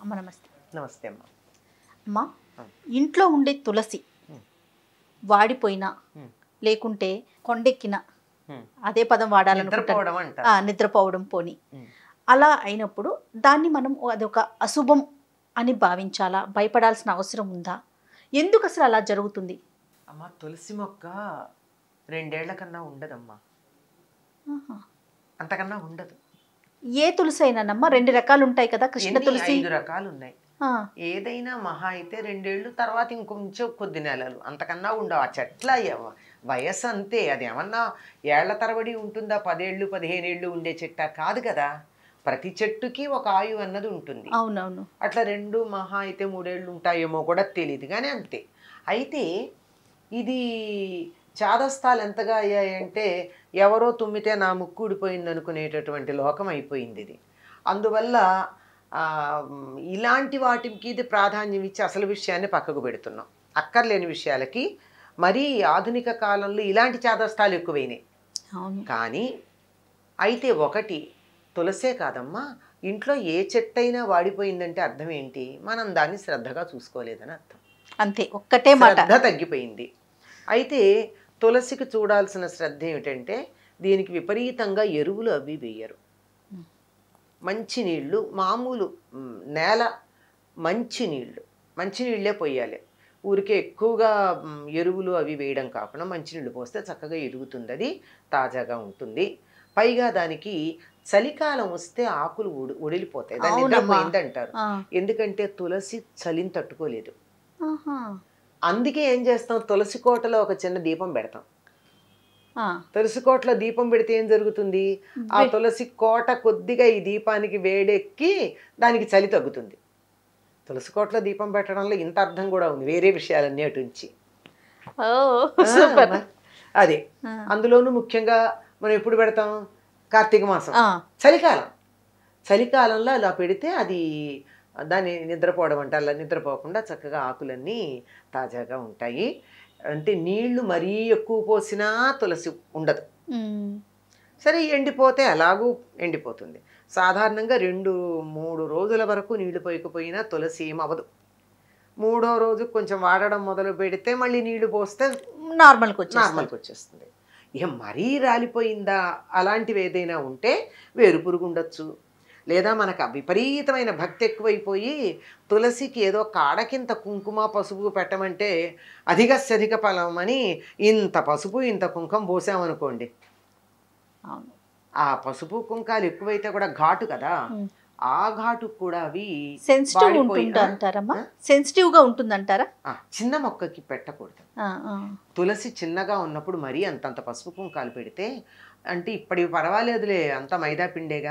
అమ్మ నమస్తే నమస్తే అమ్మ అమ్మా ఇంట్లో ఉండే తులసి Hmm. వాడిపోయినా Hmm. లేకుంటే కొండెక్కిన Hmm. అదే పదం వాడాలనుకుంటాను నిద్రపోవడం ఆ, అంటారు నిద్రపోవడం పోని Hmm. అలా అయినప్పుడు దాన్ని మనం అదొక అశుభం అని భావించాలా భయపడాల్సిన అవసరం ఉందా ఎందుకు అసలు అలా జరుగుతుంది అమ్మ తులసి మొక్క రెండేళ్ల కన్నా ఉండదమ్మా ఆహా. అంతకన్నా ఉండదు ఏ తులసి అయినానమ్మా రెండు రకాలు ఉంటాయి కదా కృష్ణ ఎన్ని తులసి ఐదు రకాలు ఉన్నాయి ఆ, ఏదైనా మహా అయితే రెండేళ్ళు తర్వాత ఇంకొంచెం కొద్ది నెలలు అంతకన్నా ఉండవు ఆ చెట్ల ఎవ- వయస్సు అంతే అది ఏమన్నా ఏళ్ల తరబడి ఉంటుందా పదేళ్ళు పదిహేనేళ్ళు ఉండే చెట్ట కాదు కదా ప్రతి చెట్టుకి ఒక ఆయువు అన్నది ఉంటుంది అవునవును అట్లా రెండు మహా అయితే మూడేళ్ళు ఉంటాయేమో కూడా తెలియదు కానీ అంతే అయితే ఇది చాదస్తాలు ఎంతగా అయ్యాయంటే ఎవరో తుమ్మితే నా ముక్కు ఊడిపోయింది అనుకునేటటువంటి లోకం అయిపోయింది ఇది అందువల్ల ఆ, మ్, ఇలాంటి వాటికి ఇది ప్రాధాన్యం ఇచ్చి అసలు విషయాన్ని పక్కకు పెడుతున్నాం అక్కర్లేని విషయాలకి మరీ ఆధునిక కాలంలో ఇలాంటి చాదస్తాలు ఎక్కువైనాయి అవును కానీ అయితే ఒకటి తులసే కాదమ్మా ఇంట్లో ఏ చెట్టైనా వాడిపోయిందంటే అర్థం ఏంటి మనం దాన్ని శ్రద్ధగా చూసుకోలేదని అర్థం అంతే ఒక్కటే మాట శ్రద్ధ తగ్గిపోయింది అయితే తులసికి చూడాల్సిన శ్రద్ధ ఏమిటంటే దీనికి విపరీతంగా ఎరువులు అవి వేయరు మంచి నీళ్ళు మామూలు మ్, నేల మంచి నీళ్ళు మంచి నీళ్ళే పోయాలి ఊరికే ఎక్కువగా మ్, ఎరువులు అవి వేయడం కాకుండా మంచినీళ్ళు పోస్తే చక్కగా ఎరుగుతుంది అది తాజాగా ఉంటుంది పైగా దానికి చలికాలం వస్తే ఆకులు ఉడి ఉడిలిపోతాయి దాన్ని అవునమ్మా. నిద్రపోయింది అంటారు ఆ, ఎందుకంటే తులసి చలిని తట్టుకోలేదు ఆహా. అందుకే ఏం చేస్తాం తులసి కోటలో ఒక చిన్న దీపం పెడతాం ఆ, తులసి కోటలో దీపం పెడితే ఏం జరుగుతుంది ఆ వే- తులసి కోట కొద్దిగా ఈ దీపానికి వేడెక్కి దానికి చలి తగ్గుతుంది తులసి కోటలో దీపం పెట్టడంలో ఇంత అర్థం కూడా ఉంది వేరే విషయాలన్నీ అటు నుంచి ఓ సూపర్ ఆ, అదే ఆ, అందులోనూ ముఖ్యంగా మనం ఎప్పుడు పెడతాం కార్తీక మాసం ఆ, చలికాలం చలికాలంలో అలా పెడితే అది దాన్ని నిద్రపోవడం అంటే అలా నిద్రపోకుండా చక్కగా ఆకులన్నీ తాజాగా ఉంటాయి అంటే నీళ్లు మరీ ఎక్కువ పోసినా తులసి ఉండదు ఉమ్, సరే ఎండిపోతే ఎలాగూ ఎండిపోతుంది సాధారణంగా రెండు మూడు రోజుల వరకు నీళ్లు పోయకపోయినా తులసి ఏం అవ్వదు మూడో రోజు కొంచెం వాడడం మొదలు పెడితే మళ్ళీ నీళ్లు పోస్తే నార్మల్కి వచ్చేస్తుంది నార్మల్కి వచ్చేస్తుంది ఇక మరీ రాలిపోయిందా అలాంటివి ఏదైనా ఉంటే వేరు పురుగు ఉండొచ్చు లేదా మనకు ఆ విపరీతమైన భక్తి ఎక్కువైపోయి తులసికి ఏదో కాడకింత కుంకుమ పసుపు పెట్టమంటే అధికస్యధిక ఫలం అని ఇంత పసుపు ఇంత కుంకుమ పోసామనుకోండి అవును ఆ పసుపు కుంకాలు ఎక్కువైతే కూడా ఘాటు కదా ఉమ్. ఆ ఘాటు కూడా అవి సెన్సిటివ్ వాడిపోయి- ఉంటుంది అంటారమ్మా ఆ? సెన్సిటివ్ గా ఉంటుందంటారా ఆ, చిన్న మొక్కకి పెట్టకూడదు ఆ, ఆ. తులసి చిన్నగా ఉన్నప్పుడు మరీ అంతంత పసుపు కుంకాలు పెడితే అంటే ఇప్పటివి పర్వాలేదులే అంత మైదా పిండేగా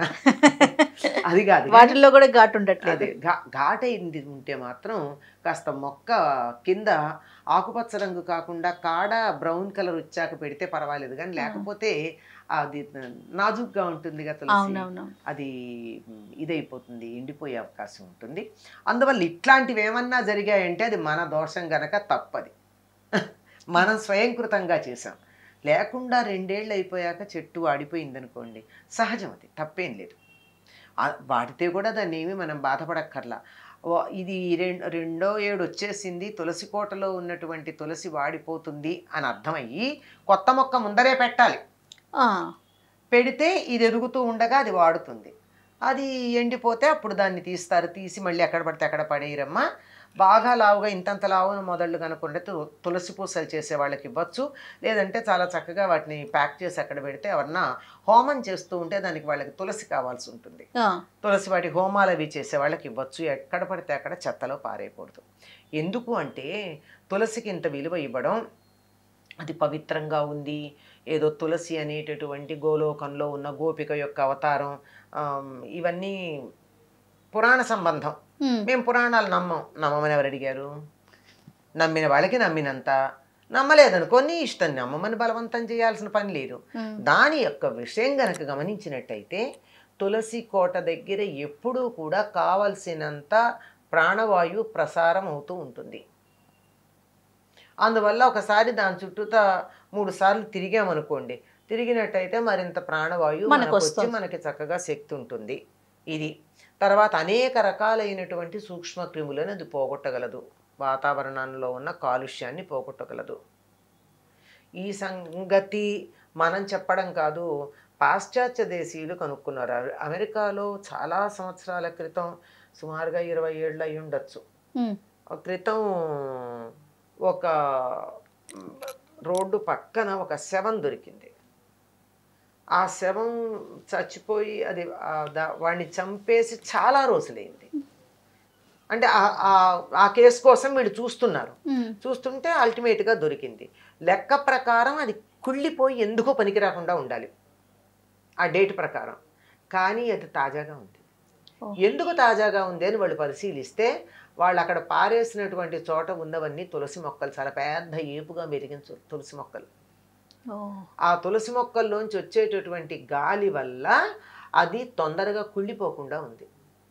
అది కాదు కానీ వాటిల్లో కూడా ఘాటు ఉండట్లేదు అదే ఘా ఘాటైంది ఉంటే మాత్రం కాస్త మొక్క కింద ఆకుపచ్చ రంగు కాకుండా కాడ బ్రౌన్ కలర్ వచ్చాక పెడితే పర్వాలేదు కానీ లేకపోతే అది నాజుగ్గా ఉంటుంది కదా తులసి అవునవును అది మ్, ఇదైపోతుంది ఎండిపోయే అవకాశం ఉంటుంది అందువల్ల ఇట్లాంటివి ఏమన్నా జరిగాయంటే అది మన దోషం గనక తప్పది మనం స్వయంకృతంగా చేసాం లేకుండా రెండేళ్ళు అయిపోయాక చెట్టు వాడిపోయింది అనుకోండి సహజం అది తప్పేం లేదు ఆ, వాడితే కూడా దాన్ని ఏమి మనం బాధపడక్కర్లా ఓ, ఇది రెం- రెండో ఏడు వచ్చేసింది తులసి కోటలో ఉన్నటువంటి తులసి వాడిపోతుంది అని అర్థమయ్యి కొత్త మొక్క ముందరే పెట్టాలి ఆ, పెడితే ఇది ఎదుగుతూ ఉండగా అది వాడుతుంది అది ఎండిపోతే అప్పుడు దాన్ని తీస్తారు తీసి మళ్ళీ ఎక్కడ పడితే అక్కడ పడేయరమ్మా బాగా లావుగా ఇంతంత లావున మొదళ్ళు కనుక్కుంటే తు- తులసి పూసలు చేసే వాళ్ళకి ఇవ్వచ్చు లేదంటే చాలా చక్కగా వాటిని ప్యాక్ చేసి అక్కడ పెడితే ఎవరన్నా హోమం చేస్తూ ఉంటే దానికి వాళ్ళకి తులసి కావాల్సి ఉంటుంది ఆ, తులసి వాటి హోమాలు అవి చేసే వాళ్ళకి ఇవ్వచ్చు ఎక్కడ పడితే అక్కడ చెత్తలో పారేయకూడదు ఎందుకు అంటే తులసికి ఇంత విలువ ఇవ్వడం అది పవిత్రంగా ఉంది ఏదో తులసి అనేటటువంటి గోలోకంలో ఉన్న గోపిక యొక్క అవతారం ఆమ్, ఇవన్నీ పురాణ సంబంధం ఉమ్, మేము పురాణాలు నమ్మం నమ్మమని ఎవరు అడిగారు నమ్మిన వాళ్ళకి నమ్మినంత నమ్మలేదనుకో నీ ఇష్టం నమ్మమని బలవంతం చేయాల్సిన పని లేదు ఉమ్, దాని యొక్క విషయం గనక గమనించినట్టయితే తులసి కోట దగ్గర ఎప్పుడూ కూడా కావలసినంత ప్రాణవాయువు ప్రసారం అవుతూ ఉంటుంది అందువల్ల ఒకసారి దాని చుట్టూతా మూడు సార్లు తిరిగామనుకోండి తిరిగినట్టయితే మరింత ప్రాణవాయువు మనకు మనకు వచ్చి వస్తుంది. మనకి చక్కగా శక్తి ఉంటుంది ఇది తర్వాత అనేక రకాలైనటువంటి సూక్ష్మ క్రిములను అది పోగొట్టగలదు వాతావరణంలో ఉన్న కాలుష్యాన్ని పోగొట్టగలదు ఈ సంగతి మనం చెప్పడం కాదు పాశ్చాత్య దేశీయులు కనుక్కున్నారు అమె- అమెరికాలో చాలా సంవత్సరాల క్రితం సుమారుగా ఇరవై ఏళ్ళు అయి ఉండొచ్చు ఉమ్, ఆ క్రితం ఒక మ్, రోడ్డు పక్కన ఒక శవం దొరికింది ఆ శవం చచ్చిపోయి అది ఆ దా- వాడిని చంపేసి చాలా రోజులైంది అంటే ఆ- ఆ- ఆ కేసు కోసం వీళ్ళు చూస్తున్నారు ఉమ్, చూస్తుంటే అల్టిమేట్గా దొరికింది లెక్క ప్రకారం అది కుళ్ళిపోయి ఎందుకో పనికి రాకుండా ఉండాలి ఆ డేట్ ప్రకారం కానీ అది తాజాగా ఉంది ఓ. ఎందుకు తాజాగా ఉంది అని వాళ్ళు పరిశీలిస్తే వాళ్ళు అక్కడ పారేసినటువంటి చోట ఉన్నవన్నీ తులసి మొక్కలు చాలా పెద్ద ఏపుగా మెరిగిన తు- తులసి మొక్కలు ఓ, ఆ తులసి మొక్కల్లోంచి వచ్చేటటువంటి గాలి వల్ల అది తొందరగా కుళ్ళిపోకుండా ఉంది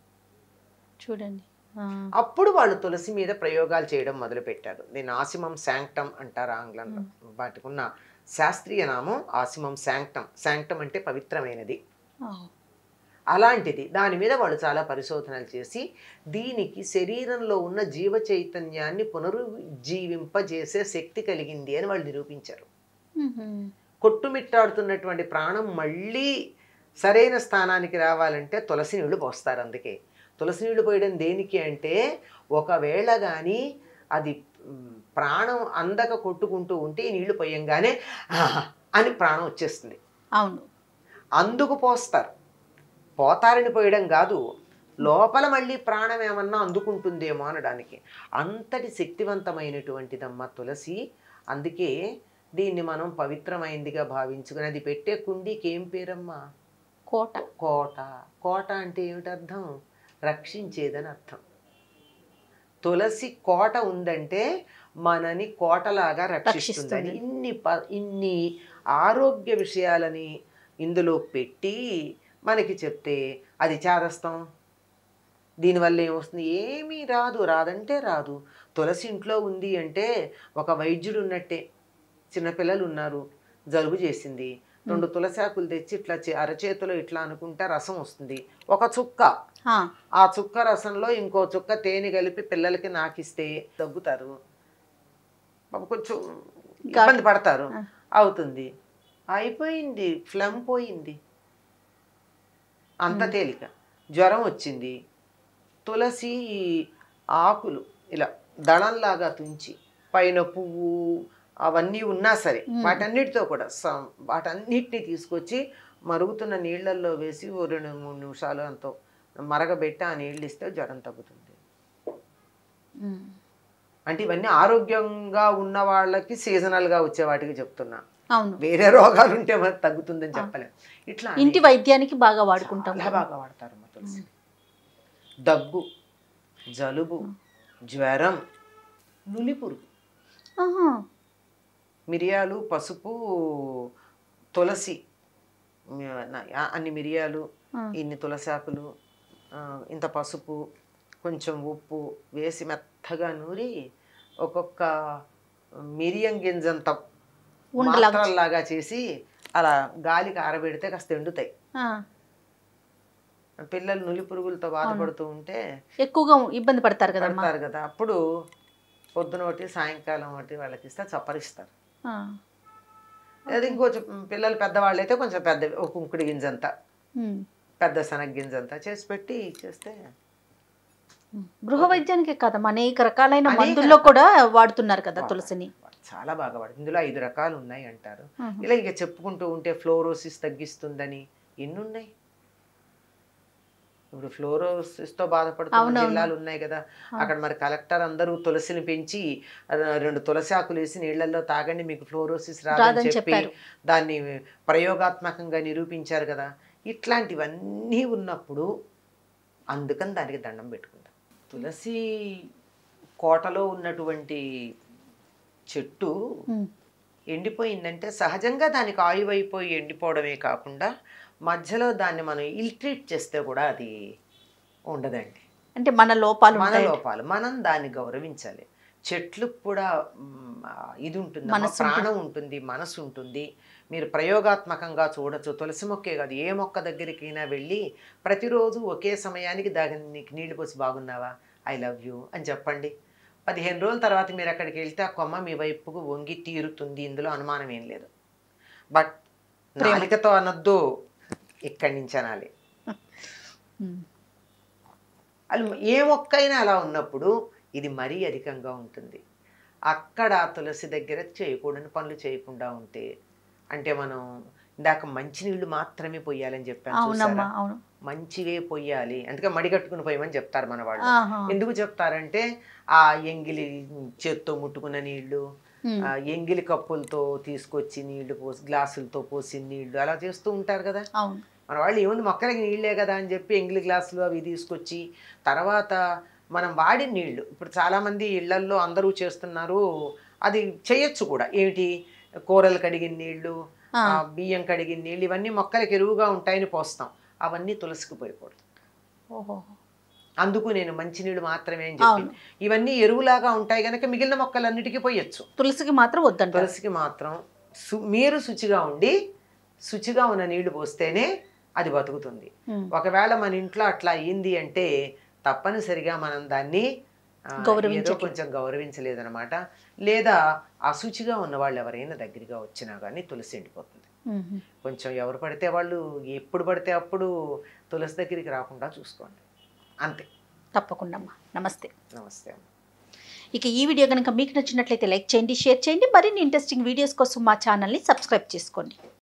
చూడండి ఆ, అప్పుడు వాళ్ళు తులసి మీద ప్రయోగాలు చేయడం మొదలుపెట్టారు దీన్ని ఆసిమం శాంక్టమ్ అంటారు ఆంగ్లంలో వాటికి ఉన్న శాస్త్రీయ నామం ఆసిమం శాంక్టమ్ శాంక్టమ్ అంటే పవిత్రమైనది ఓ, అలాంటిది దాని మీద వాళ్ళు చాలా పరిశోధనలు చేసి దీనికి శరీరంలో ఉన్న జీవ చైతన్యాన్ని పునరుజ్జీవింపజేసే శక్తి కలిగింది అని వాళ్ళు నిరూపించారు ఉహుం, కొట్టుమిట్టాడుతున్నటువంటి ప్రాణం మళ్ళీ సరైన స్థానానికి రావాలంటే తులసి నీళ్లు పోస్తారు అందుకే తులసి నీళ్లు పోయడం దేనికి అంటే ఒకవేళ కానీ అది మ్, ప్రాణం అందక కొట్టుకుంటూ ఉంటే ఈ నీళ్లు పోయంగానే "ఆహ్" అని ప్రాణం వచ్చేస్తుంది అవును అందుకు పోస్తారు పోతారని పోయడం కాదు లోపల మళ్ళీ ప్రాణం ఏమన్నా అందుకుంటుందేమో అనడానికి అంతటి శక్తివంతమైనటువంటిదమ్మ తులసి అందుకే దీన్ని మనం పవిత్రమైందిగా భావించుకుని అది పెట్టే కుండీకి ఏం పేరమ్మా కోట కోట కోట అంటే ఏమిటి అర్థం రక్షించేదని అర్థం తులసి కోట ఉందంటే మనని కోటలాగా రక్షిస్తుందని రక్షిస్తుంది. ఇన్ని ప ఇన్ని ఆరోగ్య విషయాలని ఇందులో పెట్టి మనకి చెప్తే అది చేదస్తాం దీనివల్ల ఏమొస్తుంది ఏమీ రాదు రాదంటే రాదు తులసి ఇంట్లో ఉంది అంటే ఒక వైద్యుడు ఉన్నట్టే చిన్నపిల్లలు ఉన్నారు జలుబు చేసింది రెండు తులసి ఆకులు తెచ్చి ఇట్లా చే- అరచేతిలో ఇట్లా అనుకుంటే రసం వస్తుంది ఒక చుక్క ఆ, ఆ చుక్క రసంలో ఇంకో చుక్క తేనె కలిపి పిల్లలకి నాకిస్తే తగ్గుతారు పాపం కొంచెం ఇబ్బంది పడతారు ఆ. అవుతుంది అయిపోయింది ఫ్లమ్ పోయింది అంత తేలిక జ్వరం వచ్చింది తులసి ఆకులు ఇలా దళంలాగా తుంచి పైన పువ్వు అవన్నీ ఉన్నా సరే మ్మ్. వాటన్నిటితో కూడా స- వాటన్నిటిని తీసుకొచ్చి మరుగుతున్న నీళ్ళల్లో వేసి ఓ రెండు మూడు నిమిషాలు అంతో మరగబెట్టి ఆ నీళ్ళు ఇస్తే జ్వరం తగ్గుతుంది ఉమ్, అంటే ఇవన్నీ ఆరోగ్యంగా ఉన్న వాళ్ళకి సీజనల్గా వచ్చే వాటికి చెప్తున్నా అవును వేరే రోగాలు ఉంటే మరి తగ్గుతుందని చెప్పలేం ఇట్లా ఇంటి వైద్యానికి బాగా వాడుకుంటాం చాలా బాగా వాడతారు అమ్మ తులసి దగ్గు జలుబు జ్వరం నులి పురుగు ఆహా, మిరియాలు పసుపు తులసి మి- నా- ఆ- అన్ని మిరియాలు ఆ, ఇన్ని తులసి ఆకులు ఆ, ఇంత పసుపు కొంచెం ఉప్పు వేసి మెత్తగా నూరి ఒక్కొక్క మిరియం గింజంత ఉండలాగా మాత్రల్లాగా చేసి అలా గాలికి ఆరబెడితే కాస్త ఎండుతాయి ఆ, పిల్లలు నులి పురుగులతో బాధపడుతూ ఉంటే ఎక్కువగా ఇబ్బంది పడతారు కదమ్మా పడతారు కదా అప్పుడు పొద్దున ఒకటి సాయంకాలం ఒకటి వాళ్ళకి ఇస్తే చప్పరిస్తారు ఆ, అది ఇంకొంచెం పిల్లలు పెద్దవాళ్ళు అయితే కొంచెం పెద్ద ఒక కుంకుడి గింజంతా ఉమ్, పెద్ద శనగ గింజంతా చేసి పెట్టి ఇచ్చేస్తే ఉమ్. గృహ వైద్యానికే కదమ్మా అనేక రకాలైన అనేక మందుల్లో కూడా వాడుతున్నారు కదా తులసిని చాలా బాగా పడుతుంది ఇందులో ఐదు రకాలు ఉన్నాయి అంటారు ఆహా. ఇలా ఇక చెప్పుకుంటూ ఉంటే ఫ్లోరోసిస్ తగ్గిస్తుందని ఎన్ని ఉన్నాయి ఇప్పుడు ఫ్లోరోసిస్ తో బాధపడుతున్న అవునవును. జిల్లాలు ఉన్నాయి కదా అక్కడ మరి కలెక్టర్ అందరూ తులసిని పెంచి ర- రెండు తులసి ఆకులు వేసి నీళ్ళల్లో తాగండి మీకు ఫ్లోరోసిస్ రాదని రాదని చెప్పి చెప్పారు. దాన్ని ప్రయోగాత్మకంగా నిరూపించారు కదా ఇట్లాంటివన్నీ ఉన్నప్పుడు అందుకని దానికి దండం పెట్టుకుంటాం తులసి కోటలో ఉన్నటువంటి చెట్టు ఉమ్, ఎండిపోయిందంటే సహజంగా దానికి ఆయువు అయిపోయి ఎండిపోవడమే కాకుండా మధ్యలో దాన్ని మనం ఇల్ట్రీట్ చేస్తే కూడా అది ఉండదండి అంటే మన లోపాలు మన ఉంటాయి లోపాలు మనం దాన్ని గౌరవించాలి చెట్లు కూడా మ్, ఆ, ఇది ఉంటుంది మనసు ప్రాణం ఉంటుంది మనసు ఉంటుంది మీరు ప్రయోగాత్మకంగా చూడొచ్చు తులసి మొక్కే కాదు ఏ మొక్క దగ్గరికైనా వెళ్ళి ప్రతిరోజు ఒకే సమయానికి దానికి నీళ్లు పోసి బాగున్నావా ఐ లవ్ యూ అని చెప్పండి పదిహేను రోజుల తర్వాత మీరు అక్కడికి వెళ్తే ఆ కొమ్మ మీ వైపుకు వంగి తీరుతుంది ఇందులో అనుమానం ఏం లేదు బట్ ప్రేమ. నాలికతో అనొద్దు ఇక్కడి నుంచి అనాలి ఉమ్. అది ఏ మొక్కైనా అలా ఉన్నప్పుడు ఇది మరీ అధికంగా ఉంటుంది అక్కడ తులసి దగ్గర చేయకూడని పనులు చేయకుండా ఉంటే అంటే మనం ఇందాక మంచినీళ్ళు మాత్రమే పొయ్యాలని చెప్పాను అవునమ్మా చూసారా అవును మంచివే పొయ్యాలి అందుకే మడిగట్టుకుని పోయమని చెప్తారు మన వాళ్ళు ఆహా. ఎందుకు చెప్తారంటే ఆ ఎంగిలి చేత్తో ముట్టుకున్న నీళ్లు ఉమ్. ఆ ఎంగిలి కప్పులతో తీసుకొచ్చి నీళ్లు పోసి గ్లాసులతో పోసి నీళ్లు అలా చేస్తూ ఉంటారు కదా అవును మన వాళ్ళు ఏముంది మొక్కలకి నీళ్ళే కదా అని చెప్పి ఎంగిలి గ్లాసులు అవి తీసుకొచ్చి తర్వాత మనం వాడిన నీళ్లు ఇప్పుడు చాలామంది ఇళ్లల్లో అందరూ చేస్తున్నారు అది చేయొచ్చు కూడా ఏమిటి కూరలు కడిగిన నీళ్లు ఆ, ఆ, బియ్యం కడిగిన నీళ్ళు ఇవన్నీ మొక్కలకి ఎరువుగా ఉంటాయని పోస్తాం అవన్నీ తులసికి పోయకూడదు ఓహో అందుకు నేను మంచినీళ్ళు మాత్రమే అని చెప్పి అవును ఇవన్నీ ఎరువులాగా ఉంటాయి కనుక మిగిలిన మొక్కలన్నిటికీ పోయొచ్చు తులసికి మాత్రం వద్దంటారు తులసికి మాత్రం సు మీరు శుచిగా ఉండి శుచిగా ఉన్న నీళ్లు పోస్తేనే అది బతుకుతుంది ఉమ్. ఒకవేళ మన ఇంట్లో అట్లా అయ్యింది అంటే తప్పనిసరిగా మనం దాన్ని ఆ, ఏదో గౌరవించట్లేదు. కొంచెం గౌరవించలేదన్నమాట లేదా అశుచిగా ఉన్న వాళ్ళు ఎవరైనా దగ్గరగా వచ్చినా కానీ తులసి ఎండిపోతుంది ఉమ్. కొంచెం ఎవరు పడితే వాళ్ళు ఎప్పుడు పడితే అప్పుడు తులసి దగ్గరికి రాకుండా చూసుకోండి అంతే తప్పకుండా అమ్మా నమస్తే నమస్తే అమ్మ ఇక ఈ వీడియో కనుక మీకు నచ్చినట్లయితే లైక్ చేయండి షేర్ చేయండి మరిన్ని ఇంట్రెస్టింగ్ వీడియోస్ కోసం మా ఛానల్ని సబ్స్క్రైబ్ చేసుకోండి